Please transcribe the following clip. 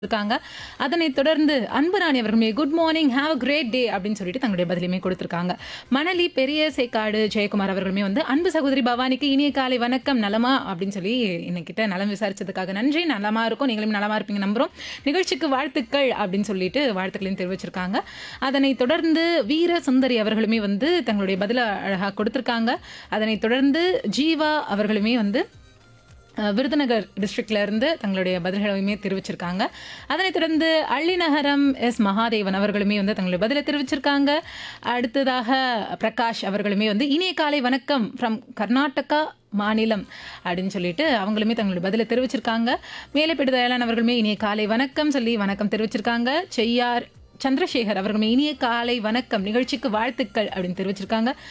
இருக்காங்க அதனைத் தொடர்ந்து அன்புராணி அவர்களுமே good morning have a great day அப்படின்னு சொல்லிட்டு தங்களுடைய பதிலையுமே கொடுத்திருக்காங்க மணலி பெரிய சேக்காடு ஜெயக்குமார் அவர்களுமே வந்து அன்பு சகோதரி பவானிக்கு இனிய காலை வணக்கம் நலமா அப்படின்னு சொல்லி என்கிட்ட நலம் விசாரிச்சதுக்காக நன்றி நலமா இருக்கும் நீங்களும் நலமா இருப்பீங்க நம்புறோம் நிகழ்ச்சிக்கு வாழ்த்துக்கள் அப்படின்னு சொல்லிட்டு வாழ்த்துக்களையும் தெரிவிச்சிருக்காங்க அதனைத் தொடர்ந்து வீர சுந்தரி அவர்களுமே வந்து தங்களுடைய பதில அழகா கொடுத்திருக்காங்க அதனைத் தொடர்ந்து ஜீவா அவர்களுமே வந்து அஹ், விருதுநகர் டிஸ்ட்ரிக்ட்ல இருந்து தங்களுடைய பதில்களையுமே தெரிவிச்சிருக்காங்க அதனைத் தொடர்ந்து அள்ளிநகரம் எஸ் மகாதேவன் அவர்களுமே வந்து தங்களுடைய பதிலை தெரிவிச்சிருக்காங்க அடுத்ததாக பிரகாஷ் அவர்களுமே வந்து இனிய காலை வணக்கம் ஃப்ரம் கர்நாடகா மாநிலம் அப்படின்னு சொல்லிட்டு அவங்களுமே தங்களுடைய பதிலை தெரிவிச்சிருக்காங்க மேலப்பேடு தயாளன் அவர்களுமே இனிய காலை வணக்கம் சொல்லி வணக்கம் தெரிவிச்சிருக்காங்க செய்யார் சந்திரசேகர் அவர்களுமே இனிய காலை வணக்கம் நிகழ்ச்சிக்கு வாழ்த்துக்கள் அப்படின்னு தெரிவிச்சிருக்காங்க